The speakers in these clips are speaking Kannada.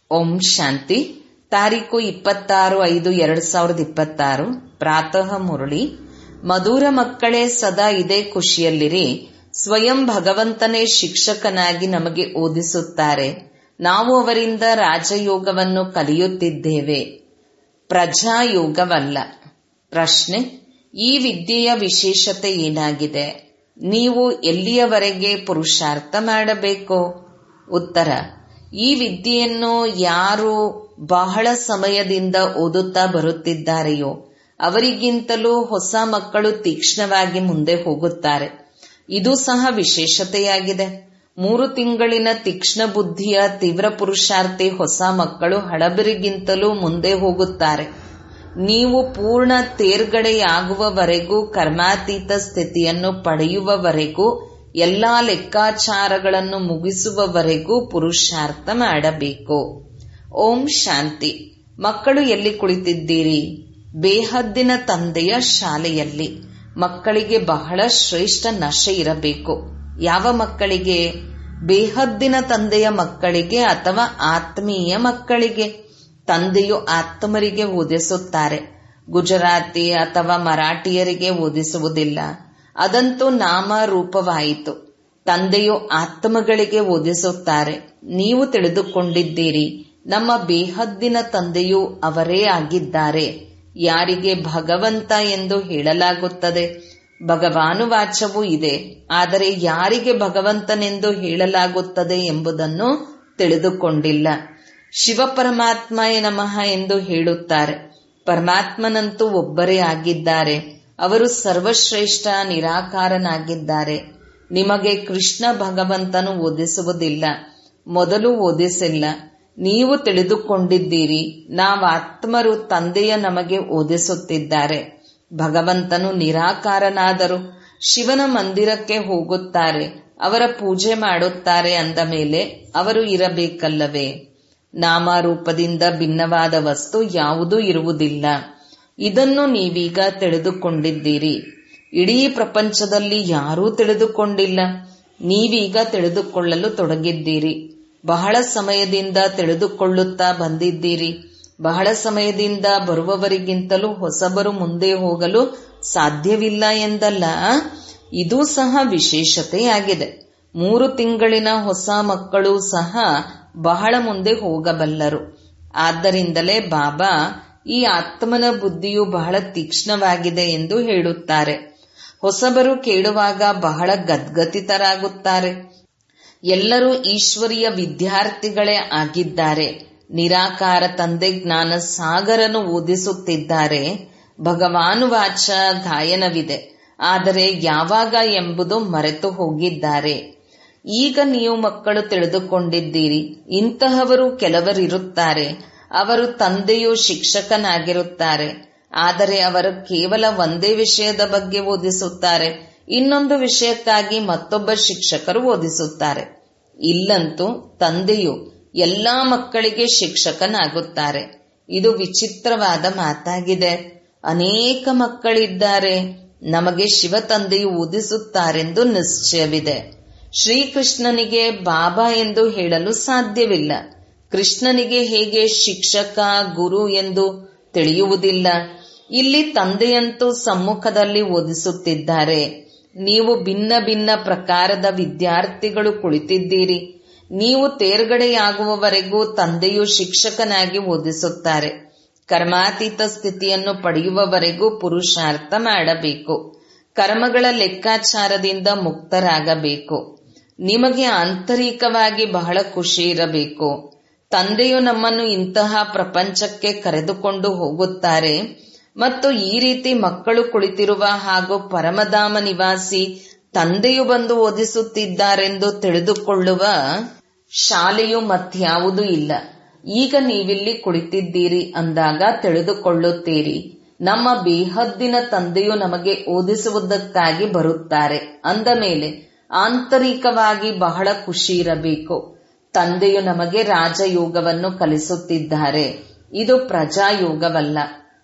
ಓಂ ಶಾಂತಿ ತಾರೀಕು ಇಪ್ಪತ್ತಾರು ಐದು ಎರಡ್ ಸಾವಿರದ ಇಪ್ಪತ್ತಾರು ಪ್ರಾತಃ ಮುರಳಿ ಮಧುರ ಮಕ್ಕಳೇ ಸದಾ ಇದೇ ಖುಷಿಯಲ್ಲಿರಿ ಸ್ವಯಂ ಭಗವಂತನೇ ಶಿಕ್ಷಕನಾಗಿ ನಮಗೆ ಓದಿಸುತ್ತಾರೆ ನಾವು ಅವರಿಂದ ರಾಜಯೋಗವನ್ನು ಕಲಿಯುತ್ತಿದ್ದೇವೆ ಪ್ರಜಾಯೋಗವಲ್ಲ ಪ್ರಶ್ನೆ ಈ ವಿದ್ಯೆಯ ವಿಶೇಷತೆ ಏನಾಗಿದೆ ನೀವು ಎಲ್ಲಿಯವರೆಗೆ ಪುರುಷಾರ್ಥ ಮಾಡಬೇಕು ಉತ್ತರ ಈ ವಿದ್ಯೆಯನ್ನು ಯಾರು ಬಹಳ ಸಮಯದಿಂದ ಓದುತ್ತಾ ಬರುತ್ತಿದ್ದಾರೆಯೋ ಅವರಿಗಿಂತಲೂ ಹೊಸ ಮಕ್ಕಳು ತೀಕ್ಷ್ಣವಾಗಿ ಮುಂದೆ ಹೋಗುತ್ತಾರೆ ಇದು ಸಹ ವಿಶೇಷತೆಯಾಗಿದೆ ಮೂರು ತಿಂಗಳಿನ ತೀಕ್ಷ್ಣ ಬುದ್ಧಿಯ ತೀವ್ರ ಪುರುಷಾರ್ಥಿ ಹೊಸ ಮಕ್ಕಳು ಹಳಬರಿಗಿಂತಲೂ ಮುಂದೆ ಹೋಗುತ್ತಾರೆ ನೀವು ಪೂರ್ಣ ತೇರ್ಗಡೆಯಾಗುವವರೆಗೂ ಕರ್ಮಾತೀತ ಸ್ಥಿತಿಯನ್ನು ಪಡೆಯುವವರೆಗೂ ಎಲ್ಲಾ ಲೆಕ್ಕಾಚಾರಗಳನ್ನು ಮುಗಿಸುವವರೆಗೂ ಪುರುಷಾರ್ಥ ಮಾಡಬೇಕು ಓಂ ಶಾಂತಿ ಮಕ್ಕಳು ಎಲ್ಲಿ ಕುಳಿತಿದ್ದೀರಿ ಬೇಹದ್ದಿನ ತಂದೆಯ ಶಾಲೆಯಲ್ಲಿ ಮಕ್ಕಳಿಗೆ ಬಹಳ ಶ್ರೇಷ್ಠ ನಶೆ ಇರಬೇಕು ಯಾವ ಮಕ್ಕಳಿಗೆ ಬೇಹದ್ದಿನ ತಂದೆಯ ಮಕ್ಕಳಿಗೆ ಅಥವಾ ಆತ್ಮೀಯ ಮಕ್ಕಳಿಗೆ ತಂದೆಯು ಆತ್ಮರಿಗೆ ಓದಿಸುತ್ತಾರೆ ಗುಜರಾತಿ ಅಥವಾ ಮರಾಠಿಯರಿಗೆ ಓದಿಸುವುದಿಲ್ಲ ಅದಂತೂ ನಾಮರೂಪವಾಯಿತು ತಂದೆಯು ಆತ್ಮಗಳಿಗೆ ಓದಿಸುತ್ತಾರೆ ನೀವು ತಿಳಿದುಕೊಂಡಿದ್ದೀರಿ ನಮ್ಮ ಬೇಹದ್ದಿನ ತಂದೆಯು ಅವರೇ ಆಗಿದ್ದಾರೆ ಯಾರಿಗೆ ಭಗವಂತ ಎಂದು ಹೇಳಲಾಗುತ್ತದೆ ಭಗವಾನುವಾಚವೂ ಇದೆ ಆದರೆ ಯಾರಿಗೆ ಭಗವಂತನೆಂದು ಹೇಳಲಾಗುತ್ತದೆ ಎಂಬುದನ್ನು ತಿಳಿದುಕೊಂಡಿಲ್ಲ ಶಿವ ಪರಮಾತ್ಮಯ ನಮಃ ಎಂದು ಹೇಳುತ್ತಾರೆ ಪರಮಾತ್ಮನಂತೂ ಒಬ್ಬರೇ ಆಗಿದ್ದಾರೆ ಅವರು ಸರ್ವಶ್ರೇಷ್ಠ ನಿರಾಕಾರನಾಗಿದ್ದಾರೆ ನಿಮಗೆ ಕೃಷ್ಣ ಭಗವಂತನು ಓದಿಸುವುದಿಲ್ಲ ಮೊದಲು ಓದಿಸಿಲ್ಲ ನೀವು ತಿಳಿದುಕೊಂಡಿದ್ದೀರಿ ನಾವಾತ್ಮರು ತಂದೆಯ ನಮಗೆ ಓದಿಸುತ್ತಿದ್ದಾರೆ ಭಗವಂತನು ನಿರಾಕಾರನಾದರು ಶಿವನ ಮಂದಿರಕ್ಕೆ ಹೋಗುತ್ತಾರೆ ಅವರ ಪೂಜೆ ಮಾಡುತ್ತಾರೆ ಅಂದ ಮೇಲೆ ಅವರು ಇರಬೇಕಲ್ಲವೇ ನಾಮರೂಪದಿಂದ ಭಿನ್ನವಾದ ವಸ್ತು ಯಾವುದೂ ಇರುವುದಿಲ್ಲ ಇದನ್ನು ನೀವೀಗ ತಿಳಿದುಕೊಂಡಿದ್ದೀರಿ ಇಡೀ ಪ್ರಪಂಚದಲ್ಲಿ ಯಾರೂ ತಿಳಿದುಕೊಂಡಿಲ್ಲ ನೀವೀಗ ತಿಳಿದುಕೊಳ್ಳಲು ತೊಡಗಿದ್ದೀರಿ ಬಹಳ ಸಮಯದಿಂದ ತಿಳಿದುಕೊಳ್ಳುತ್ತಾ ಬಂದಿದ್ದೀರಿ ಬಹಳ ಸಮಯದಿಂದ ಬರುವವರಿಗಿಂತಲೂ ಹೊಸಬರು ಮುಂದೆ ಹೋಗಲು ಸಾಧ್ಯವಿಲ್ಲ ಎಂದಲ್ಲ ಇದೂ ಸಹ ವಿಶೇಷತೆಯಾಗಿದೆ ಮೂರು ತಿಂಗಳಿನ ಹೊಸ ಮಕ್ಕಳು ಸಹ ಬಹಳ ಮುಂದೆ ಹೋಗಬಲ್ಲರು ಆದ್ದರಿಂದಲೇ ಬಾಬಾ ಈ ಆತ್ಮನ ಬುದ್ಧಿಯು ಬಹಳ ತೀಕ್ಷ್ಣವಾಗಿದೆ ಎಂದು ಹೇಳುತ್ತಾರೆ ಹೊಸಬರು ಕೇಳುವಾಗ ಬಹಳ ಗದ್ಗತಿತರಾಗುತ್ತಾರೆ ಎಲ್ಲರೂ ಈಶ್ವರಿಯ ವಿದ್ಯಾರ್ಥಿಗಳೇ ಆಗಿದ್ದಾರೆ ನಿರಾಕಾರ ತಂದೆ ಜ್ಞಾನ ಸಾಗರನು ಓದಿಸುತ್ತಿದ್ದಾರೆ ಭಗವಾನುವಾಚ ಗಾಯನವಿದೆ ಆದರೆ ಯಾವಾಗ ಎಂಬುದು ಮರೆತು ಹೋಗಿದ್ದಾರೆ ಈಗ ನೀವು ಮಕ್ಕಳು ತಿಳಿದುಕೊಂಡಿದ್ದೀರಿ ಇಂತಹವರು ಕೆಲವರಿರುತ್ತಾರೆ ಅವರು ತಂದೆಯು ಶಿಕ್ಷಕನಾಗಿರುತ್ತಾರೆ ಆದರೆ ಅವರು ಕೇವಲ ಒಂದೇ ವಿಷಯದ ಬಗ್ಗೆ ಓದಿಸುತ್ತಾರೆ ಇನ್ನೊಂದು ವಿಷಯಕ್ಕಾಗಿ ಮತ್ತೊಬ್ಬ ಶಿಕ್ಷಕರು ಓದಿಸುತ್ತಾರೆ ಇಲ್ಲಂತೂ ತಂದೆಯು ಎಲ್ಲಾ ಮಕ್ಕಳಿಗೆ ಶಿಕ್ಷಕನಾಗುತ್ತಾರೆ ಇದು ವಿಚಿತ್ರವಾದ ಮಾತಾಗಿದೆ ಅನೇಕ ಮಕ್ಕಳಿದ್ದಾರೆ ನಮಗೆ ಶಿವ ತಂದೆಯು ಓದಿಸುತ್ತಾರೆಂದು ನಿಶ್ಚಯವಿದೆ ಶ್ರೀಕೃಷ್ಣನಿಗೆ ಬಾಬಾ ಎಂದು ಹೇಳಲು ಸಾಧ್ಯವಿಲ್ಲ ಕೃಷ್ಣನಿಗೆ ಹೇಗೆ ಶಿಕ್ಷಕ ಗುರು ಎಂದು ತಿಳಿಯುವುದಿಲ್ಲ ಇಲ್ಲಿ ತಂದೆಯಂತೂ ಸಮ್ಮುಖದಲ್ಲಿ ಓದಿಸುತ್ತಿದ್ದಾರೆ ನೀವು ಭಿನ್ನ ಭಿನ್ನ ಪ್ರಕಾರದ ವಿದ್ಯಾರ್ಥಿಗಳು ಕುಳಿತಿದ್ದೀರಿ ನೀವು ತೇರ್ಗಡೆಯಾಗುವವರೆಗೂ ತಂದೆಯು ಶಿಕ್ಷಕನಾಗಿ ಓದಿಸುತ್ತಾರೆ ಕರ್ಮಾತೀತ ಸ್ಥಿತಿಯನ್ನು ಪಡೆಯುವವರೆಗೂ ಪುರುಷಾರ್ಥ ಮಾಡಬೇಕು ಕರ್ಮಗಳ ಲೆಕ್ಕಾಚಾರದಿಂದ ಮುಕ್ತರಾಗಬೇಕು ನಿಮಗೆ ಆಂತರಿಕವಾಗಿ ಬಹಳ ಖುಷಿ ಇರಬೇಕು ತಂದೆಯು ನಮ್ಮನ್ನು ಇಂತಹ ಪ್ರಪಂಚಕ್ಕೆ ಕರೆದುಕೊಂಡು ಹೋಗುತ್ತಾರೆ ಮತ್ತು ಈ ರೀತಿ ಮಕ್ಕಳು ಕುಳಿತಿರುವ ಹಾಗೂ ಪರಮಧಾಮ ನಿವಾಸಿ ತಂದೆಯು ಬಂದು ಓದಿಸುತ್ತಿದ್ದಾರೆಂದು ತಿಳಿದುಕೊಳ್ಳುವ ಶಾಲೆಯು ಮತ್ಯಾವುದೂ ಇಲ್ಲ ಈಗ ನೀವಿಲ್ಲಿ ಕುಳಿತಿದ್ದೀರಿ ಅಂದಾಗ ತಿಳಿದುಕೊಳ್ಳುತ್ತೀರಿ ನಮ್ಮ ಬೇಹದ್ದಿನ ತಂದೆಯು ನಮಗೆ ಓದಿಸುವುದಕ್ಕಾಗಿ ಬರುತ್ತಾರೆ ಅಂದ ಮೇಲೆ ಆಂತರಿಕವಾಗಿ ಬಹಳ ಖುಷಿ ಇರಬೇಕು ತಂದೆಯು ನಮಗೆ ರಾಜಯೋಗವನ್ನು ಕಲಿಸುತ್ತಿದ್ದಾರೆ ಇದು ಪ್ರಜಾಯೋಗವಲ್ಲ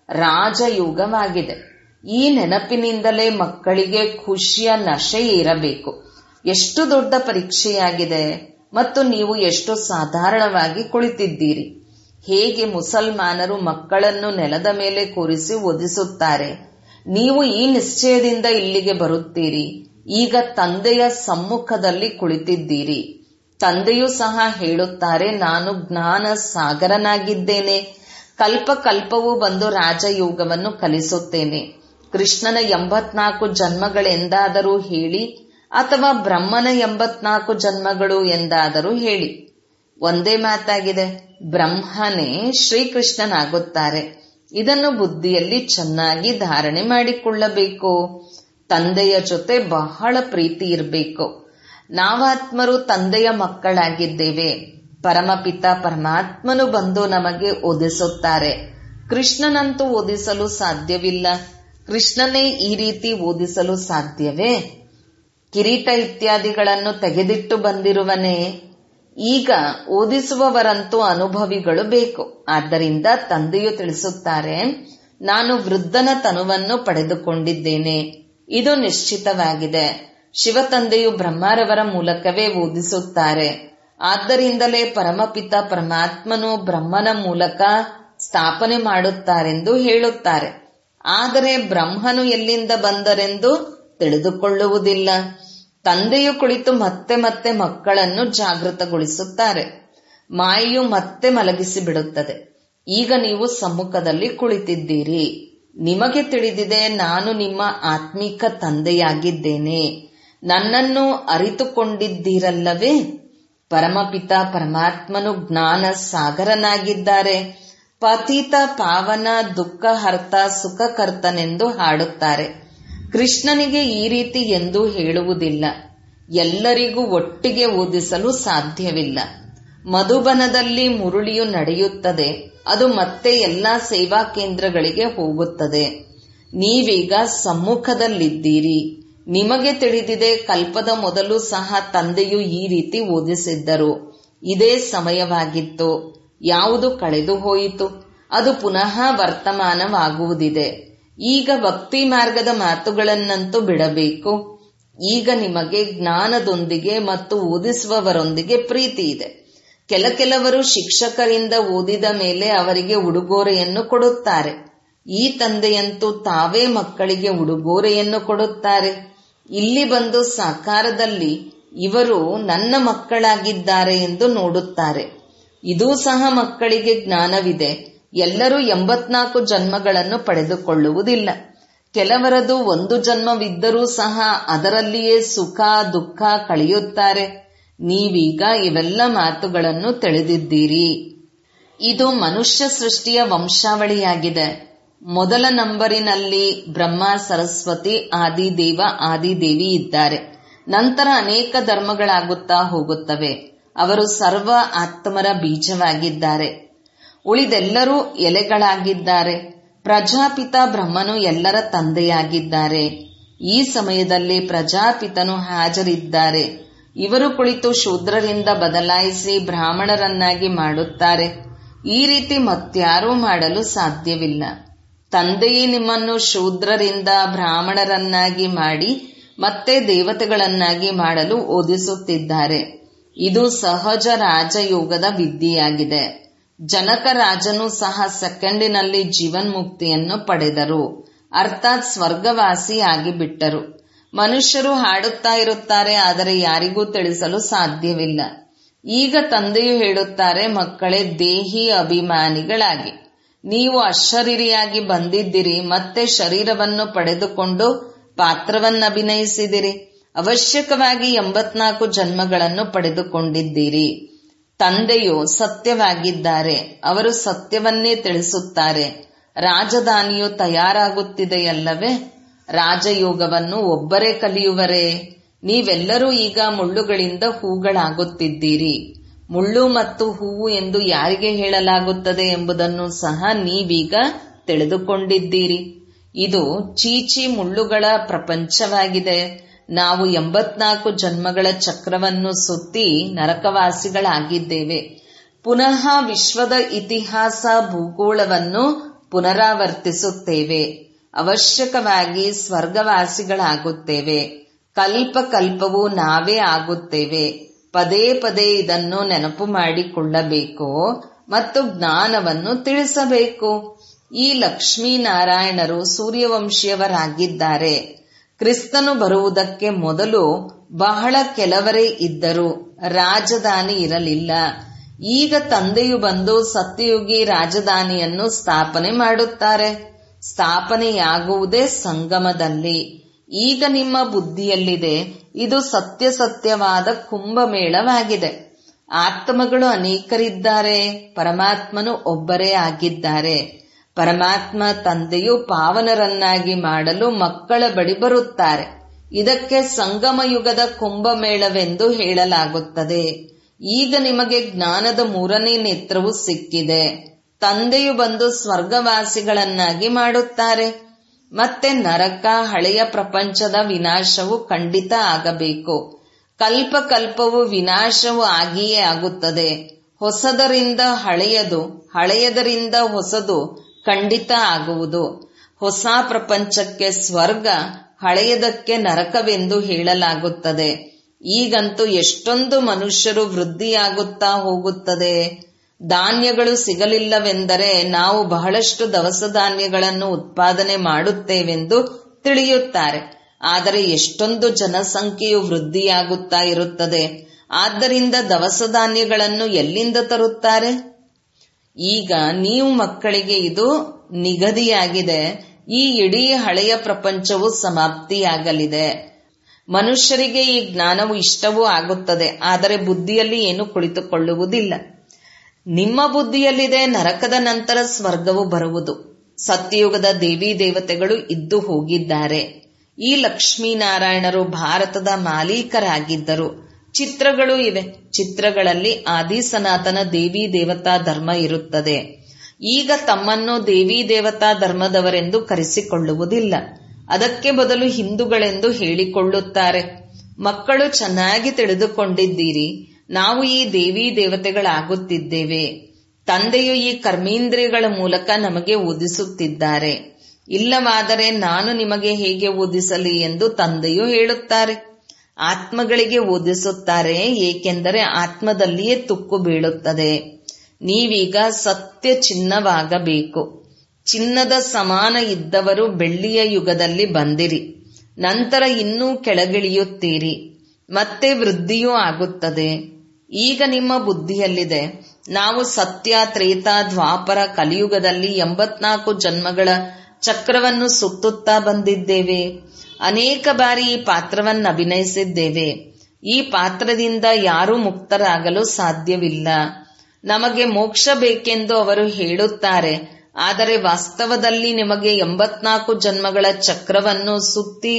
ರಾಜಯೋಗವಾಗಿದೆ ಈ ನೆನಪಿನಿಂದಲೇ ಮಕ್ಕಳಿಗೆ ಖುಷಿಯ ನಶೆ ಇರಬೇಕು ಎಷ್ಟು ದೊಡ್ಡ ಪರೀಕ್ಷೆಯಾಗಿದೆ ಮತ್ತು ನೀವು ಎಷ್ಟು ಸಾಧಾರಣವಾಗಿ ಕುಳಿತಿದ್ದೀರಿ ಹೇಗೆ ಮುಸಲ್ಮಾನರು ಮಕ್ಕಳನ್ನು ನೆಲದ ಮೇಲೆ ಕೂರಿಸಿ ಓದಿಸುತ್ತಾರೆ ನೀವು ಈ ನಿಶ್ಚಯದಿಂದ ಇಲ್ಲಿಗೆ ಬರುತ್ತೀರಿ ಈಗ ತಂದೆಯ ಸಮ್ಮುಖದಲ್ಲಿ ಕುಳಿತಿದ್ದೀರಿ ತಂದೆಯೂ ಸಹ ಹೇಳುತ್ತಾರೆ ನಾನು ಜ್ಞಾನ ಸಾಗರನಾಗಿದ್ದೇನೆ ಕಲ್ಪ ಕಲ್ಪವೂ ಬಂದು ರಾಜಯೋಗವನ್ನು ಕಲಿಸುತ್ತೇನೆ ಕೃಷ್ಣನ ಎಂಬತ್ನಾಲ್ಕು ಜನ್ಮಗಳೆಂದಾದರೂ ಹೇಳಿ ಅಥವಾ ಬ್ರಹ್ಮನ ಎಂಬತ್ನಾಲ್ಕು ಜನ್ಮಗಳು ಎಂದಾದರೂ ಹೇಳಿ ಒಂದೇ ಮಾತಾಗಿದೆ ಬ್ರಹ್ಮನೇ ಶ್ರೀಕೃಷ್ಣನಾಗುತ್ತಾರೆ ಇದನ್ನು ಬುದ್ಧಿಯಲ್ಲಿ ಚೆನ್ನಾಗಿ ಧಾರಣೆ ಮಾಡಿಕೊಳ್ಳಬೇಕು ತಂದೆಯ ಜೊತೆ ಬಹಳ ಪ್ರೀತಿ ಇರಬೇಕು ನಾವಾತ್ಮರು ತಂದೆಯ ಮಕ್ಕಳಾಗಿದ್ದೇವೆ ಪರಮಪಿತ ಪರಮಾತ್ಮನು ಬಂದು ನಮಗೆ ಓದಿಸುತ್ತಾರೆ ಕೃಷ್ಣನಂತೂ ಓದಿಸಲು ಸಾಧ್ಯವಿಲ್ಲ ಕೃಷ್ಣನೇ ಈ ರೀತಿ ಓದಿಸಲು ಸಾಧ್ಯವೇ ಕಿರೀಟ ಇತ್ಯಾದಿಗಳನ್ನು ತೆಗೆದಿಟ್ಟು ಬಂದಿರುವನೇ ಈಗ ಓದಿಸುವವರಂತೂ ಅನುಭವಿಗಳು ಬೇಕು ಆದ್ದರಿಂದ ತಂದೆಯು ತಿಳಿಸುತ್ತಾರೆ ನಾನು ವೃದ್ಧನ ತನುವನ್ನು ಪಡೆದುಕೊಂಡಿದ್ದೇನೆ ಇದು ನಿಶ್ಚಿತವಾಗಿದೆ ಶಿವತಂದೆಯು ಬ್ರಹ್ಮರವರ ಮೂಲಕವೇ ಓದಿಸುತ್ತಾರೆ ಆದ್ದರಿಂದಲೇ ಪರಮಪಿತ ಪರಮಾತ್ಮನು ಬ್ರಹ್ಮನ ಮೂಲಕ ಸ್ಥಾಪನೆ ಮಾಡುತ್ತಾರೆಂದು ಹೇಳುತ್ತಾರೆ ಆದರೆ ಬ್ರಹ್ಮನು ಎಲ್ಲಿಂದ ಬಂದರೆಂದು ತಿಳಿದುಕೊಳ್ಳುವುದಿಲ್ಲ ತಂದೆಯು ಕುಳಿತು ಮತ್ತೆ ಮತ್ತೆ ಮಕ್ಕಳನ್ನು ಜಾಗೃತಗೊಳಿಸುತ್ತಾರೆ ಮಾಯೆಯು ಮತ್ತೆ ಮಲಗಿಸಿ ಬಿಡುತ್ತದೆ ಈಗ ನೀವು ಸಮ್ಮುಖದಲ್ಲಿ ಕುಳಿತಿದ್ದೀರಿ ನಿಮಗೆ ತಿಳಿದಿದೆ ನಾನು ನಿಮ್ಮ ಆತ್ಮಿಕ ತಂದೆಯಾಗಿದ್ದೇನೆ ನನ್ನನ್ನು ಅರಿತುಕೊಂಡಿದ್ದೀರಲ್ಲವೇ ಪರಮಪಿತ ಪರಮಾತ್ಮನು ಜ್ಞಾನ ಸಾಗರನಾಗಿದ್ದಾರೆ ಪತೀತ ಪಾವನ ದುಃಖಹರ್ತ ಸುಖಕರ್ತನೆಂದು ಹಾಡುತ್ತಾರೆ ಕೃಷ್ಣನಿಗೆ ಈ ರೀತಿ ಎಂದು ಹೇಳುವುದಿಲ್ಲ ಎಲ್ಲರಿಗೂ ಒಟ್ಟಿಗೆ ಓದಿಸಲು ಸಾಧ್ಯವಿಲ್ಲ ಮಧುಬನದಲ್ಲಿ ಮುರುಳಿಯು ನಡೆಯುತ್ತದೆ ಅದು ಮತ್ತೆ ಎಲ್ಲಾ ಸೇವಾ ಕೇಂದ್ರಗಳಿಗೆ ಹೋಗುತ್ತದೆ ನೀವೀಗ ಸಮ್ಮುಖದಲ್ಲಿದ್ದೀರಿ ನಿಮಗೆ ತಿಳಿದಿದೆ ಕಲ್ಪದ ಮೊದಲು ಸಹ ತಂದೆಯು ಈ ರೀತಿ ಓದಿಸಿದ್ದರು ಇದೇ ಸಮಯವಾಗಿತ್ತು ಯಾವುದು ಕಳೆದು ಹೋಯಿತು ಅದು ಪುನಃ ವರ್ತಮಾನವಾಗುವುದಿದೆ ಈಗ ಭಕ್ತಿ ಮಾರ್ಗದ ಮಾತುಗಳನ್ನಂತೂ ಬಿಡಬೇಕು ಈಗ ನಿಮಗೆ ಜ್ಞಾನದೊಂದಿಗೆ ಮತ್ತು ಓದಿಸುವವರೊಂದಿಗೆ ಪ್ರೀತಿ ಇದೆ ಕೆಲ ಕೆಲವರು ಶಿಕ್ಷಕರಿಂದ ಓದಿದ ಮೇಲೆ ಅವರಿಗೆ ಉಡುಗೊರೆಯನ್ನು ಕೊಡುತ್ತಾರೆ ಈ ತಂದೆಯಂತೂ ತಾವೇ ಮಕ್ಕಳಿಗೆ ಉಡುಗೊರೆಯನ್ನು ಕೊಡುತ್ತಾರೆ ಇಲ್ಲಿ ಬಂದು ಸಾಕಾರದಲ್ಲಿ ಇವರು ನನ್ನ ಮಕ್ಕಳಾಗಿದ್ದಾರೆ ಎಂದು ನೋಡುತ್ತಾರೆ ಇದೂ ಸಹ ಮಕ್ಕಳಿಗೆ ಜ್ಞಾನವಿದೆ ಎಲ್ಲರೂ ಎಂಬತ್ನಾಲ್ಕು ಜನ್ಮಗಳನ್ನು ಪಡೆದುಕೊಳ್ಳುವುದಿಲ್ಲ ಕೆಲವರದು ಒಂದು ಜನ್ಮವಿದ್ದರೂ ಸಹ ಅದರಲ್ಲಿಯೇ ಸುಖ ದುಃಖ ಕಳೆಯುತ್ತಾರೆ ನೀವೀಗ ಇವೆಲ್ಲ ಮಾತುಗಳನ್ನು ತಿಳಿದಿದ್ದೀರಿ ಇದು ಮನುಷ್ಯ ಸೃಷ್ಟಿಯ ವಂಶಾವಳಿಯಾಗಿದೆ ಮೊದಲ ನಂಬರಿನಲ್ಲಿ ಬ್ರಹ್ಮ ಸರಸ್ವತಿ ಆದಿದೇವ ಆದಿದೇವಿ ಇದ್ದಾರೆ ನಂತರ ಅನೇಕ ಧರ್ಮಗಳಾಗುತ್ತಾ ಹೋಗುತ್ತವೆ ಅವರು ಸರ್ವ ಆತ್ಮರ ಬೀಜವಾಗಿದ್ದಾರೆ ಉಳಿದೆಲ್ಲರೂ ಎಲೆಗಳಾಗಿದ್ದಾರೆ ಪ್ರಜಾಪಿತ ಬ್ರಹ್ಮನು ಎಲ್ಲರ ತಂದೆಯಾಗಿದ್ದಾರೆ ಈ ಸಮಯದಲ್ಲಿ ಪ್ರಜಾಪಿತನು ಹಾಜರಿದ್ದಾರೆ ಇವರು ಕುಳಿತು ಶೂದ್ರರಿಂದ ಬದಲಾಯಿಸಿ ಬ್ರಾಹ್ಮಣರನ್ನಾಗಿ ಮಾಡುತ್ತಾರೆ ಈ ರೀತಿ ಮತ್ಯಾರೂ ಮಾಡಲು ಸಾಧ್ಯವಿಲ್ಲ ತಂದೆಯೇ ನಿಮ್ಮನ್ನು ಶೂದ್ರರಿಂದ ಬ್ರಾಹ್ಮಣರನ್ನಾಗಿ ಮಾಡಿ ಮತ್ತೆ ದೇವತೆಗಳನ್ನಾಗಿ ಮಾಡಲು ಓದಿಸುತ್ತಿದ್ದಾರೆ ಇದು ಸಹಜ ರಾಜಯೋಗದ ವಿದ್ಯೆಯಾಗಿದೆ ಜನಕ ರಾಜನು ಸಹ ಸೆಕೆಂಡಿನಲ್ಲಿ ಜೀವನ್ಮುಕ್ತಿಯನ್ನು ಪಡೆದರು ಅರ್ಥಾತ್ ಸ್ವರ್ಗವಾಸಿ ಆಗಿಬಿಟ್ಟರು ಮನುಷ್ಯರು ಹಾಡುತ್ತಾ ಇರುತ್ತಾರೆ ಆದರೆ ಯಾರಿಗೂ ತಿಳಿಸಲು ಸಾಧ್ಯವಿಲ್ಲ ಈಗ ತಂದೆಯು ಹೇಳುತ್ತಾರೆ ಮಕ್ಕಳೇ ದೇಹಿ ಅಭಿಮಾನಿಗಳಾಗಿ ನೀವು ಅಶರೀರಿಯಾಗಿ ಬಂದಿದ್ದಿರಿ ಮತ್ತೆ ಶರೀರವನ್ನು ಪಡೆದುಕೊಂಡು ಪಾತ್ರವನ್ನಭಿನಯಿಸಿದಿರಿ ಅವಶ್ಯಕವಾಗಿ ಎಂಬತ್ನಾಲ್ಕು ಜನ್ಮಗಳನ್ನು ಪಡೆದುಕೊಂಡಿದ್ದೀರಿ ತಂದೆಯು ಸತ್ಯವಾಗಿದ್ದಾರೆ ಅವರು ಸತ್ಯವನ್ನೇ ತಿಳಿಸುತ್ತಾರೆ ರಾಜಧಾನಿಯು ತಯಾರಾಗುತ್ತಿದೆಯಲ್ಲವೇ ರಾಜಯೋಗವನ್ನು ಒಬ್ಬರೇ ಕಲಿಯುವರೇ ನೀವೆಲ್ಲರೂ ಈಗ ಮುಳ್ಳುಗಳಿಂದ ಹೂಗಳಾಗುತ್ತಿದ್ದೀರಿ ಮುಳ್ಳು ಮತ್ತು ಹೂವು ಎಂದು ಯಾರಿಗೆ ಹೇಳಲಾಗುತ್ತದೆ ಎಂಬುದನ್ನು ಸಹ ನೀವೀಗ ತಿಳಿದುಕೊಂಡಿದ್ದೀರಿ ಇದು ಚೀಚಿ ಮುಳ್ಳುಗಳ ಪ್ರಪಂಚವಾಗಿದೆ ನಾವು ಎಂಬತ್ನಾಲ್ಕು ಜನ್ಮಗಳ ಚಕ್ರವನ್ನು ಸುತ್ತಿ ನರಕವಾಸಿಗಳಾಗಿದ್ದೇವೆ ಪುನಃ ವಿಶ್ವದ ಇತಿಹಾಸ ಭೂಗೋಳವನ್ನು ಪುನರಾವರ್ತಿಸುತ್ತೇವೆ ಅವಶ್ಯಕವಾಗಿ ಸ್ವರ್ಗವಾಸಿಗಳಾಗುತ್ತೇವೆ ಕಲ್ಪ ಕಲ್ಪವು ನಾವೇ ಆಗುತ್ತೇವೆ ಪದೇ ಪದೇ ಇದನ್ನು ನೆನಪು ಮಾಡಿಕೊಳ್ಳಬೇಕು ಮತ್ತು ಜ್ಞಾನವನ್ನು ತಿಳಿಸಬೇಕು ಈ ಲಕ್ಷ್ಮೀನಾರಾಯಣರು ಸೂರ್ಯವಂಶಿಯವರಾಗಿದ್ದಾರೆ ಕ್ರಿಸ್ತನು ಬರುವುದಕ್ಕೆ ಮೊದಲು ಬಹಳ ಕೆಲವರೇ ಇದ್ದರು ರಾಜಧಾನಿ ಇರಲಿಲ್ಲ ಈಗ ತಂದೆಯು ಬಂದು ಸತ್ಯಯುಗಿ ರಾಜಧಾನಿಯನ್ನು ಸ್ಥಾಪನೆ ಮಾಡುತ್ತಾರೆ ಸ್ಥಾಪನೆಯಾಗುವುದೇ ಸಂಗಮದಲ್ಲಿ ಈಗ ನಿಮ್ಮ ಬುದ್ಧಿಯಲ್ಲಿದೆ ಇದು ಸತ್ಯ ಸತ್ಯವಾದ ಕುಂಭಮೇಳವಾಗಿದೆ ಆತ್ಮಗಳು ಅನೇಕರಿದ್ದಾರೆ ಪರಮಾತ್ಮನು ಒಬ್ಬರೇ ಆಗಿದ್ದಾರೆ ಪರಮಾತ್ಮ ತಂದೆಯು ಪಾವನರನ್ನಾಗಿ ಮಾಡಲು ಮಕ್ಕಳ ಬಳಿ ಬರುತ್ತಾರೆ ಇದಕ್ಕೆ ಸಂಗಮ ಯುಗದ ಕುಂಭಮೇಳವೆಂದು ಹೇಳಲಾಗುತ್ತದೆ ಈಗ ನಿಮಗೆ ಜ್ಞಾನದ ಮೂರನೇ ನೇತ್ರವು ಸಿಕ್ಕಿದೆ ತಂದೆಯು ಬಂದು ಸ್ವರ್ಗವಾಸಿಗಳನ್ನಾಗಿ ಮಾಡುತ್ತಾರೆ ಮತ್ತೆ ನರಕ ಹಳೆಯ ಪ್ರಪಂಚದ ವಿನಾಶವು ಖಂಡಿತ ಆಗಬೇಕು ಕಲ್ಪ ಕಲ್ಪವು ವಿನಾಶವು ಆಗಿಯೇ ಆಗುತ್ತದೆ ಹೊಸದರಿಂದ ಹಳೆಯದು ಹಳೆಯದರಿಂದ ಹೊಸದು ಖಂಡಿತ ಆಗುವುದು ಹೊಸ ಪ್ರಪಂಚಕ್ಕೆ ಸ್ವರ್ಗ ಹಳೆಯದಕ್ಕೆ ನರಕವೆಂದು ಹೇಳಲಾಗುತ್ತದೆ ಈಗಂತೂ ಎಷ್ಟೊಂದು ಮನುಷ್ಯರು ವೃದ್ಧಿಯಾಗುತ್ತಾ ಹೋಗುತ್ತದೆ ಧಾನ್ಯಗಳು ಸಿಗಲಿಲ್ಲವೆಂದರೆ ನಾವು ಬಹಳಷ್ಟು ದವಸ ಧಾನ್ಯಗಳನ್ನು ಉತ್ಪಾದನೆ ಮಾಡುತ್ತೇವೆಂದು ತಿಳಿಯುತ್ತಾರೆ ಆದರೆ ಎಷ್ಟೊಂದು ಜನಸಂಖ್ಯೆಯು ವೃದ್ಧಿಯಾಗುತ್ತಾ ಇರುತ್ತದೆ ಆದ್ದರಿಂದ ದವಸ ಧಾನ್ಯಗಳನ್ನು ಎಲ್ಲಿಂದ ತರುತ್ತಾರೆ ಈಗ ನೀವು ಮಕ್ಕಳಿಗೆ ಇದು ನಿಗದಿಯಾಗಿದೆ ಈ ಇಡೀ ಹಳೆಯ ಪ್ರಪಂಚವು ಸಮಾಪ್ತಿಯಾಗಲಿದೆ ಮನುಷ್ಯರಿಗೆ ಈ ಜ್ಞಾನವು ಇಷ್ಟವೂ ಆಗುತ್ತದೆ ಆದರೆ ಬುದ್ಧಿಯಲ್ಲಿ ಏನು ಕುಳಿತುಕೊಳ್ಳುವುದಿಲ್ಲ ನಿಮ್ಮ ಬುದ್ಧಿಯಲ್ಲಿದೆ ನರಕದ ನಂತರ ಸ್ವರ್ಗವು ಬರುವುದು ಸತ್ಯಯುಗದ ದೇವಿ ದೇವತೆಗಳು ಇದ್ದು ಹೋಗಿದ್ದಾರೆ ಈ ಲಕ್ಷ್ಮೀನಾರಾಯಣರು ಭಾರತದ ಮಾಲೀಕರಾಗಿದ್ದರು ಚಿತ್ರಗಳು ಇವೆ ಚಿತ್ರಗಳಲ್ಲಿ ಆದಿ ಸನಾತನ ದೇವಿ ದೇವತಾ ಧರ್ಮ ಇರುತ್ತದೆ ಈಗ ತಮ್ಮನ್ನು ದೇವಿ ದೇವತಾ ಧರ್ಮದವರೆಂದು ಕರೆಸಿಕೊಳ್ಳುವುದಿಲ್ಲ ಅದಕ್ಕೆ ಬದಲು ಹಿಂದೂಗಳೆಂದು ಹೇಳಿಕೊಳ್ಳುತ್ತಾರೆ ಮಕ್ಕಳು ಚೆನ್ನಾಗಿ ತಿಳಿದುಕೊಂಡಿದ್ದೀರಿ ನಾವು ಈ ದೇವಿ ದೇವತೆಗಳಾಗುತ್ತಿದ್ದೇವೆ ತಂದೆಯು ಈ ಕರ್ಮೇಂದ್ರಿಯಗಳ ಮೂಲಕ ನಮಗೆ ಓದಿಸುತ್ತಿದ್ದಾರೆ ಇಲ್ಲವಾದರೆ ನಾನು ನಿಮಗೆ ಹೇಗೆ ಓದಿಸಲಿ ಎಂದು ತಂದೆಯು ಹೇಳುತ್ತಾರೆ ಆತ್ಮಗಳಿಗೆ ಓದಿಸುತ್ತಾರೆ ಏಕೆಂದರೆ ಆತ್ಮದಲ್ಲಿಯೇ ತುಕ್ಕು ಬೀಳುತ್ತದೆ ನೀವೀಗ ಸತ್ಯ ಚಿನ್ನವಾಗಬೇಕು ಚಿನ್ನದ ಸಮಾನ ಇದ್ದವರು ಬೆಳ್ಳಿಯ ಯುಗದಲ್ಲಿ ಬಂದಿರಿ ನಂತರ ಇನ್ನೂ ಕೆಳಗಿಳಿಯುತ್ತೀರಿ ಮತ್ತೆ ವೃದ್ಧಿಯೂ ಆಗುತ್ತದೆ ಈಗ ನಿಮ್ಮ ಬುದ್ಧಿಯಲ್ಲಿದೆ ನಾವು ಸತ್ಯ ತ್ರೇತ ದ್ವಾಪರ ಕಲಿಯುಗದಲ್ಲಿ ಎಂಬತ್ನಾಲ್ಕು ಜನ್ಮಗಳ ಚಕ್ರವನ್ನು ಸುತ್ತುತ್ತಾ ಬಂದಿದ್ದೇವೆ ಅನೇಕ ಬಾರಿ ಈ ಪಾತ್ರವನ್ನು ಅಭಿನಯಿಸಿದ್ದೇವೆ ಈ ಪಾತ್ರದಿಂದ ಯಾರೂ ಮುಕ್ತರಾಗಲು ಸಾಧ್ಯವಿಲ್ಲ ನಮಗೆ ಮೋಕ್ಷ ಬೇಕೆಂದು ಅವರು ಹೇಳುತ್ತಾರೆ ಆದರೆ ವಾಸ್ತವದಲ್ಲಿ ನಿಮಗೆ ಎಂಬತ್ನಾಲ್ಕು ಜನ್ಮಗಳ ಚಕ್ರವನ್ನು ಸುತ್ತಿ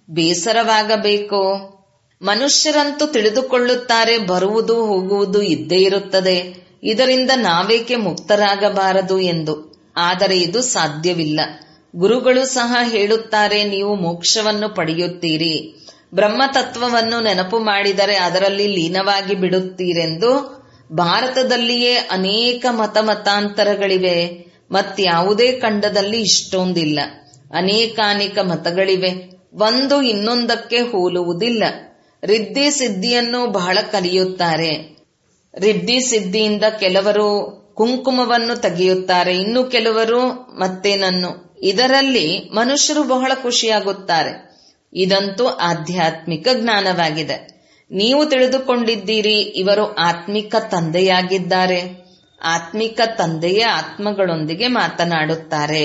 ಬೇಸರವಾಗಬೇಕು ಮನುಷ್ಯರಂತೂ ತಿಳಿದುಕೊಳ್ಳುತ್ತಾರೆ ಬರುವುದು ಹೋಗುವುದು ಇದ್ದೇ ಇರುತ್ತದೆ ಇದರಿಂದ ನಾವೇಕೆ ಮುಕ್ತರಾಗಬಾರದು ಎಂದು ಆದರೆ ಇದು ಸಾಧ್ಯವಿಲ್ಲ ಗುರುಗಳು ಸಹ ಹೇಳುತ್ತಾರೆ ನೀವು ಮೋಕ್ಷವನ್ನು ಪಡೆಯುತ್ತೀರಿ ಬ್ರಹ್ಮತತ್ವವನ್ನು ನೆನಪು ಮಾಡಿದರೆ ಅದರಲ್ಲಿ ಲೀನವಾಗಿ ಬಿಡುತ್ತೀರೆಂದು ಭಾರತದಲ್ಲಿಯೇ ಅನೇಕ ಮತ ಮತಾಂತರಗಳಿವೆ ಮತ್ಯಾವುದೇ ಖಂಡದಲ್ಲಿ ಇಷ್ಟೊಂದಿಲ್ಲ ಅನೇಕಾನೇಕ ಮತಗಳಿವೆ ಒಂದು ಇನ್ನೊಂದಕ್ಕೆ ಹೋಲುವುದಿಲ್ಲ ರಿದ್ದಿ ಸಿದ್ಧಿಯನ್ನು ಬಹಳ ಕಲಿಯುತ್ತಾರೆ ರಿದ್ದಿ ಸಿದ್ಧಿಯಿಂದ ಕೆಲವರು ಕುಂಕುಮವನ್ನು ತೆಗೆಯುತ್ತಾರೆ ಇನ್ನು ಕೆಲವರು ಮತ್ತೇನನ್ನು ಇದರಲ್ಲಿ ಮನುಷ್ಯರು ಬಹಳ ಖುಷಿಯಾಗುತ್ತಾರೆ ಇದಂತೂ ಆಧ್ಯಾತ್ಮಿಕ ಜ್ಞಾನವಾಗಿದೆ ನೀವು ತಿಳಿದುಕೊಂಡಿದ್ದೀರಿ ಇವರು ಆತ್ಮಿಕ ತಂದೆಯಾಗಿದ್ದಾರೆ ಆತ್ಮಿಕ ತಂದೆಯೇ ಆತ್ಮಗಳೊಂದಿಗೆ ಮಾತನಾಡುತ್ತಾರೆ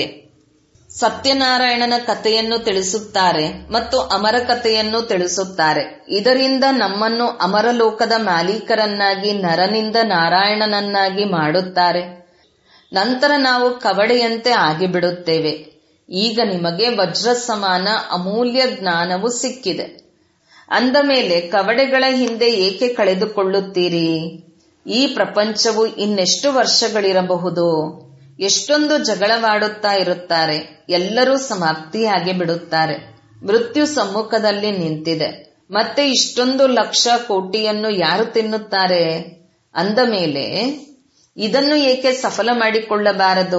ಸತ್ಯನಾರಾಯಣನ ಕಥೆಯನ್ನು ತಿಳಿಸುತ್ತಾರೆ ಮತ್ತು ಅಮರ ಕಥೆಯನ್ನು ತಿಳಿಸುತ್ತಾರೆ ಇದರಿಂದ ನಮ್ಮನ್ನು ಅಮರಲೋಕದ ಮಾಲೀಕರನ್ನಾಗಿ ನರನಿಂದ ನಾರಾಯಣನನ್ನಾಗಿ ಮಾಡುತ್ತಾರೆ ನಂತರ ನಾವು ಕವಡೆಯಂತೆ ಆಗಿಬಿಡುತ್ತೇವೆ ಈಗ ನಿಮಗೆ ವಜ್ರ ಸಮಾನ ಅಮೂಲ್ಯ ಜ್ಞಾನವು ಸಿಕ್ಕಿದೆ ಅಂದ ಮೇಲೆ ಕವಡೆಗಳ ಹಿಂದೆ ಏಕೆ ಕಳೆದುಕೊಳ್ಳುತ್ತೀರಿ ಈ ಪ್ರಪಂಚವು ಇನ್ನೆಷ್ಟು ವರ್ಷಗಳಿರಬಹುದು ಎಷ್ಟೊಂದು ಜಗಳವಾಡುತ್ತಾ ಇರುತ್ತಾರೆ ಎಲ್ಲರೂ ಸಮಾಪ್ತಿಯಾಗಿ ಬಿಡುತ್ತಾರೆ ಮೃತ್ಯು ಸಮ್ಮುಖದಲ್ಲಿ ನಿಂತಿದೆ ಮತ್ತೆ ಇಷ್ಟೊಂದು ಲಕ್ಷ ಕೋಟಿಯನ್ನು ಯಾರು ತಿನ್ನುತ್ತಾರೆ ಅಂದ ಮೇಲೆ ಇದನ್ನು ಏಕೆ ಸಫಲ ಮಾಡಿಕೊಳ್ಳಬಾರದು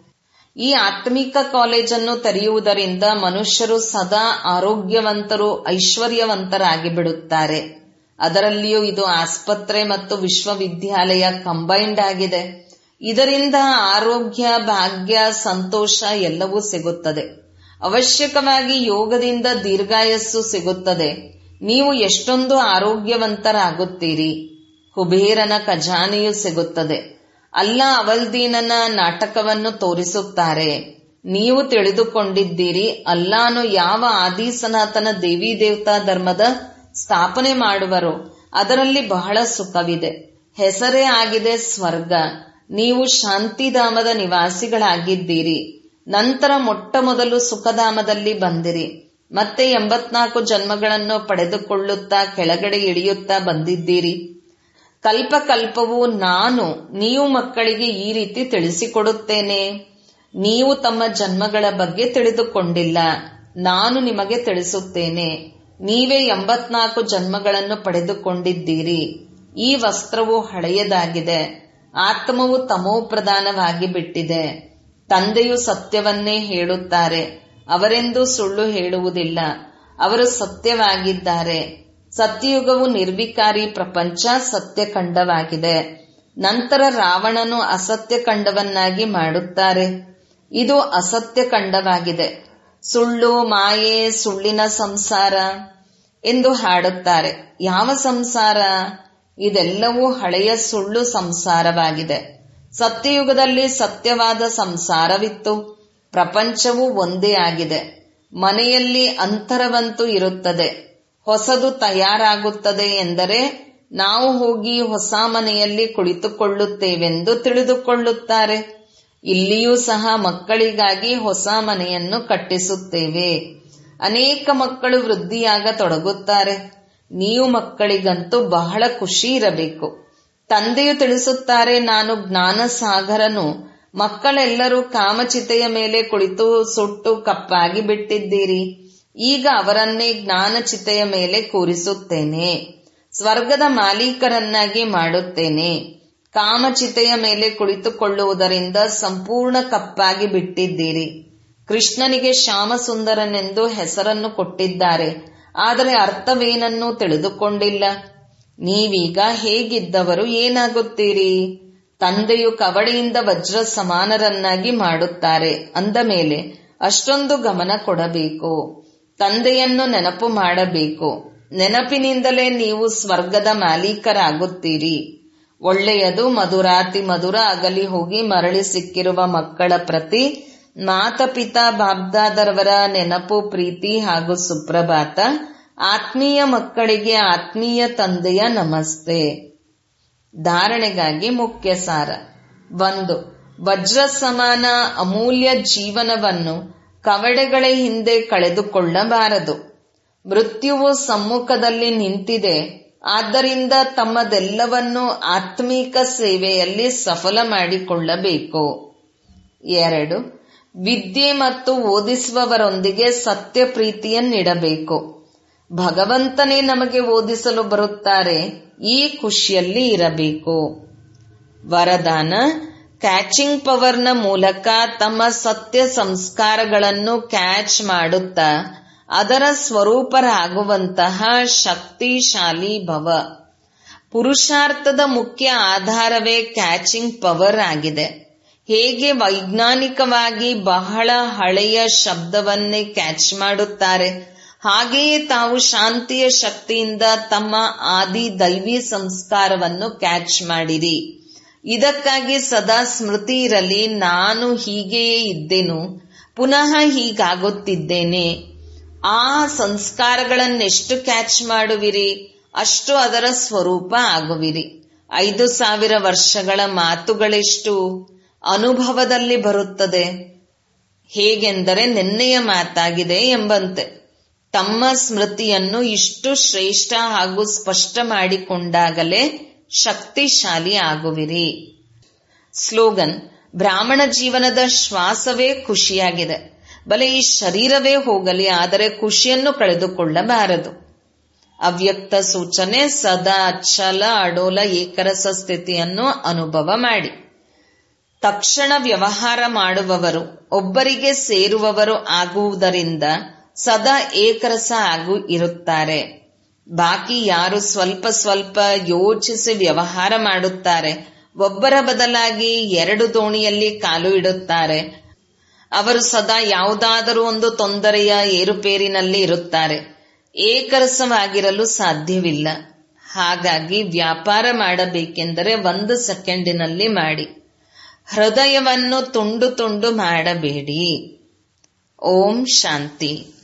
ಈ ಆತ್ಮಿಕ ಕಾಲೇಜನ್ನು ತೆರೆಯುವುದರಿಂದ ಮನುಷ್ಯರು ಸದಾ ಆರೋಗ್ಯವಂತರು ಐಶ್ವರ್ಯವಂತರಾಗಿ ಬಿಡುತ್ತಾರೆ ಅದರಲ್ಲಿಯೂ ಇದು ಆಸ್ಪತ್ರೆ ಮತ್ತು ವಿಶ್ವವಿದ್ಯಾಲಯ ಕಂಬೈಂಡ್ ಆಗಿದೆ ಇದರಿಂದ ಆರೋಗ್ಯ ಭಾಗ್ಯ ಸಂತೋಷ ಎಲ್ಲವೂ ಸಿಗುತ್ತದೆ ಅವಶ್ಯಕವಾಗಿ ಯೋಗದಿಂದ ದೀರ್ಘಾಯಸ್ಸು ಸಿಗುತ್ತದೆ ನೀವು ಎಷ್ಟೊಂದು ಆರೋಗ್ಯವಂತರಾಗುತ್ತೀರಿ ಕುಬೇರನ ಖಜಾನೆಯು ಸಿಗುತ್ತದೆ ಅಲ್ಲ ಅವಲ್ದೀನನ ನಾಟಕವನ್ನು ತೋರಿಸುತ್ತಾರೆ ನೀವು ತಿಳಿದುಕೊಂಡಿದ್ದೀರಿ ಅಲ್ಲಾನು ಯಾವ ಆದಿ ಸನಾತನ ದೇವಿ ದೇವತಾ ಧರ್ಮದ ಸ್ಥಾಪನೆ ಮಾಡುವರೋ ಅದರಲ್ಲಿ ಬಹಳ ಸುಖವಿದೆ ಹೆಸರೇ ಆಗಿದೆ ಸ್ವರ್ಗ ನೀವು ಶಾಂತಿಧಾಮದ ನಿವಾಸಿಗಳಾಗಿದ್ದೀರಿ ನಂತರ ಮೊಟ್ಟ ಮೊದಲು ಸುಖಧಾಮದಲ್ಲಿ ಬಂದಿರಿ ಮತ್ತೆ ಎಂಬತ್ನಾಲ್ಕು ಜನ್ಮಗಳನ್ನು ಪಡೆದುಕೊಳ್ಳುತ್ತಾ ಕೆಳಗಡೆ ಇಳಿಯುತ್ತಾ ಬಂದಿದ್ದೀರಿ ಕಲ್ಪ ಕಲ್ಪವು ನಾನು ನೀವು ಮಕ್ಕಳಿಗೆ ಈ ರೀತಿ ತಿಳಿಸಿಕೊಡುತ್ತೇನೆ ನೀವು ತಮ್ಮ ಜನ್ಮಗಳ ಬಗ್ಗೆ ತಿಳಿದುಕೊಂಡಿಲ್ಲ ನಾನು ನಿಮಗೆ ತಿಳಿಸುತ್ತೇನೆ ನೀವೇ ಎಂಬತ್ನಾಲ್ಕು ಜನ್ಮಗಳನ್ನು ಪಡೆದುಕೊಂಡಿದ್ದೀರಿ ಈ ವಸ್ತ್ರವು ಹಳೆಯದಾಗಿದೆ ಆತ್ಮವು ತಮೋ ಪ್ರಧಾನವಾಗಿ ಬಿಟ್ಟಿದೆ ತಂದೆಯು ಸತ್ಯವನ್ನೇ ಹೇಳುತ್ತಾರೆ ಅವರೆಂದೂ ಸುಳ್ಳು ಹೇಳುವುದಿಲ್ಲ ಅವರು ಸತ್ಯವಾಗಿದ್ದಾರೆ ಸತ್ಯಯುಗವು ನಿರ್ವಿಕಾರಿ ಪ್ರಪಂಚ ಸತ್ಯಖಂಡವಾಗಿದೆ ನಂತರ ರಾವಣನು ಅಸತ್ಯ ಖಂಡವನ್ನಾಗಿ ಮಾಡುತ್ತಾರೆ ಇದು ಅಸತ್ಯ ಖಂಡವಾಗಿದೆ ಸುಳ್ಳು ಮಾಯೆ ಸುಳ್ಳಿನ ಸಂಸಾರ ಎಂದು ಹಾಡುತ್ತಾರೆ ಯಾವ ಸಂಸಾರ ಇದೆಲ್ಲವೂ ಹಳೆಯ ಸುಳ್ಳು ಸಂಸಾರವಾಗಿದೆ ಸತ್ಯಯುಗದಲ್ಲಿ ಸತ್ಯವಾದ ಸಂಸಾರವಿತ್ತು ಪ್ರಪಂಚವು ಒಂದೇ ಆಗಿದೆ ಮನೆಯಲ್ಲಿ ಅಂತರವಂತೂ ಇರುತ್ತದೆ ಹೊಸದು ತಯಾರಾಗುತ್ತದೆ ಎಂದರೆ ನಾವು ಹೋಗಿ ಹೊಸ ಮನೆಯಲ್ಲಿ ಕುಳಿತುಕೊಳ್ಳುತ್ತೇವೆಂದು ತಿಳಿದುಕೊಳ್ಳುತ್ತಾರೆ ಇಲ್ಲಿಯೂ ಸಹ ಮಕ್ಕಳಿಗಾಗಿ ಹೊಸ ಮನೆಯನ್ನು ಕಟ್ಟಿಸುತ್ತೇವೆ ಅನೇಕ ಮಕ್ಕಳು ವೃದ್ಧಿಯಾಗತೊಡಗುತ್ತಾರೆ ನೀವು ಮಕ್ಕಳಿಗಂತೂ ಬಹಳ ಖುಷಿ ಇರಬೇಕು ತಂದೆಯು ತಿಳಿಸುತ್ತಾರೆ ನಾನು ಜ್ಞಾನ ಸಾಗರನು ಮಕ್ಕಳೆಲ್ಲರೂ ಕಾಮಚಿತೆಯ ಮೇಲೆ ಕುಳಿತು ಸುಟ್ಟು ಕಪ್ಪಾಗಿ ಬಿಟ್ಟಿದ್ದೀರಿ ಈಗ ಅವರನ್ನೇ ಜ್ಞಾನಚಿತೆಯ ಮೇಲೆ ಕೂರಿಸುತ್ತೇನೆ ಸ್ವರ್ಗದ ಮಾಲೀಕರನ್ನಾಗಿ ಮಾಡುತ್ತೇನೆ ಕಾಮಚಿತೆಯ ಮೇಲೆ ಕುಳಿತುಕೊಳ್ಳುವುದರಿಂದ ಸಂಪೂರ್ಣ ಕಪ್ಪಾಗಿ ಬಿಟ್ಟಿದ್ದೀರಿ ಕೃಷ್ಣನಿಗೆ ಶ್ಯಾಮಸುಂದರನೆಂದು ಹೆಸರನ್ನು ಕೊಟ್ಟಿದ್ದಾರೆ ಆದರೆ ಅರ್ಥವೇನನ್ನೂ ತಿಳಿದುಕೊಂಡಿಲ್ಲ ನೀವೀಗ ಹೇಗಿದ್ದವರು ಏನಾಗುತ್ತೀರಿ ತಂದೆಯು ಕವಡೆಯಿಂದ ವಜ್ರ ಸಮಾನರನ್ನಾಗಿ ಮಾಡುತ್ತಾರೆ ಅಂದ ಮೇಲೆ ಅಷ್ಟೊಂದು ಗಮನ ಕೊಡಬೇಕು ತಂದೆಯನ್ನು ನೆನಪು ಮಾಡಬೇಕು ನೆನಪಿನಿಂದಲೇ ನೀವು ಸ್ವರ್ಗದ ಮಾಲೀಕರಾಗುತ್ತೀರಿ ಒಳ್ಳೆಯದು ಮಧುರಾತಿ ಮಧುರ ಅಗಲಿ ಹೋಗಿ ಮರಳಿ ಸಿಕ್ಕಿರುವ ಮಕ್ಕಳ ಪ್ರತಿ ಮಾತಪಿತಾ ಬಾಬ್ದಾದರವರ ನೆನಪು ಪ್ರೀತಿ ಹಾಗೂ ಸುಪ್ರಭಾತ ಆತ್ಮೀಯ ಮಕ್ಕಳಿಗೆ ಆತ್ಮೀಯ ತಂದೆಯ ನಮಸ್ತೆ ಧಾರಣೆಗಾಗಿ ಮುಖ್ಯ ಸಾರ ಒಂದು ವಜ್ರ ಸಮಾನ ಅಮೂಲ್ಯ ಜೀವನವನ್ನು ಕವಡೆಗಳ ಹಿಂದೆ ಕಳೆದುಕೊಳ್ಳಬಾರದು ಮೃತ್ಯುವು ಸಮ್ಮುಖದಲ್ಲಿ ನಿಂತಿದೆ ಆದ್ದರಿಂದ ತಮ್ಮದೆಲ್ಲವನ್ನೂ ಆತ್ಮೀಕ ಸೇವೆಯಲ್ಲಿ ಸಫಲ ಮಾಡಿಕೊಳ್ಳಬೇಕು ಎರಡು ವಿದ್ಯೆ ಮತ್ತು ಓದಿಸುವವರೊಂದಿಗೆ ಸತ್ಯ ಪ್ರೀತಿಯನ್ನಿಡಬೇಕು ಭಗವಂತನೇ ನಮಗೆ ಓದಿಸಲು ಬರುತ್ತಾರೆ ಈ ಖುಷಿಯಲ್ಲಿ ಇರಬೇಕು ವರದಾನ ಕ್ಯಾಚಿಂಗ್ ಪವರ್ನ ಮೂಲಕ ತಮ್ಮ ಸತ್ಯ ಸಂಸ್ಕಾರಗಳನ್ನು ಕ್ಯಾಚ್ ಮಾಡುತ್ತಾ ಅದರ ಸ್ವರೂಪರಾಗುವಂತಹ ಶಕ್ತಿಶಾಲಿ ಭವ ಪುರುಷಾರ್ಥದ ಮುಖ್ಯ ಆಧಾರವೇ ಕ್ಯಾಚಿಂಗ್ ಪವರ್ ಆಗಿದೆ ಹೇಗೆ ವೈಜ್ಞಾನಿಕವಾಗಿ ಬಹಳ ಹಳೆಯ ಶಬ್ದವನ್ನೇ ಕ್ಯಾಚ್ ಮಾಡುತ್ತಾರೆ ಹಾಗೆಯೇ ತಾವು ಶಾಂತಿಯ ಶಕ್ತಿಯಿಂದ ತಮ್ಮ ಆದಿ ದೈವಿ ಸಂಸ್ಕಾರವನ್ನು ಕ್ಯಾಚ್ ಮಾಡಿರಿ ಇದಕ್ಕಾಗಿ ಸದಾ ಸ್ಮೃತಿ ಇರಲಿ ನಾನು ಹೀಗೆಯೇ ಇದ್ದೆನು ಪುನಃ ಹೀಗಾಗುತ್ತಿದ್ದೇನೆ ಆ ಸಂಸ್ಕಾರಗಳನ್ನೆಷ್ಟು ಕ್ಯಾಚ್ ಮಾಡುವಿರಿ ಅಷ್ಟು ಅದರ ಸ್ವರೂಪ ಆಗುವಿರಿ ಐದು ಸಾವಿರ ವರ್ಷಗಳ ಮಾತುಗಳೆಷ್ಟು ಅನುಭವದಲ್ಲಿ ಬರುತ್ತದೆ ಹೇಗೆಂದರೆ ನಿನ್ನೆಯ ಮಾತಾಗಿದೆ ಎಂಬಂತೆ ತಮ್ಮ ಸ್ಮೃತಿಯನ್ನು ಇಷ್ಟು ಶ್ರೇಷ್ಠ ಹಾಗೂ ಸ್ಪಷ್ಟ ಮಾಡಿಕೊಂಡಾಗಲೇ ಶಕ್ತಿಶಾಲಿ ಆಗುವಿರಿ ಸ್ಲೋಗನ್ ಬ್ರಾಹ್ಮಣ ಜೀವನದ ಶ್ವಾಸವೇ ಖುಷಿಯಾಗಿದೆ ಬಲೆ ಈ ಶರೀರವೇ ಹೋಗಲಿ ಆದರೆ ಖುಷಿಯನ್ನು ಕಳೆದುಕೊಳ್ಳಬಾರದು ಅವ್ಯಕ್ತ ಸೂಚನೆ ಸದಾ ಅಚ್ಚಲ ಅಡೋಲ ಏಕರಸ ಸ್ಥಿತಿಯನ್ನು ಅನುಭವ ಮಾಡಿ ತಕ್ಷಣ ವ್ಯವಹಾರ ಮಾಡುವವರು ಒಬ್ಬರಿಗೆ ಸೇರುವವರು ಆಗುವುದರಿಂದ ಸದಾ ಏಕರಸ ಆಗು ಇರುತ್ತಾರೆ ಬಾಕಿ ಯಾರು ಸ್ವಲ್ಪ ಸ್ವಲ್ಪ ಯೋಚಿಸಿ ವ್ಯವಹಾರ ಮಾಡುತ್ತಾರೆ ಒಬ್ಬರ ಬದಲಾಗಿ ಎರಡು ದೋಣಿಯಲ್ಲಿ ಕಾಲು ಇಡುತ್ತಾರೆ ಅವರು ಸದಾ ಯಾವುದಾದರೂ ಒಂದು ತೊಂದರೆಯ ಏರುಪೇರಿನಲ್ಲಿ ಇರುತ್ತಾರೆ ಏಕರಸವಾಗಿರಲು ಸಾಧ್ಯವಿಲ್ಲ ಹಾಗಾಗಿ ವ್ಯಾಪಾರ ಮಾಡಬೇಕೆಂದರೆ ಒಂದು ಸೆಕೆಂಡಿನಲ್ಲಿ ಮಾಡಿ ಹೃದಯವನ್ನು ತುಂಡು ತುಂಡು ಮಾಡಬೇಡಿ ಓಂ ಶಾಂತಿ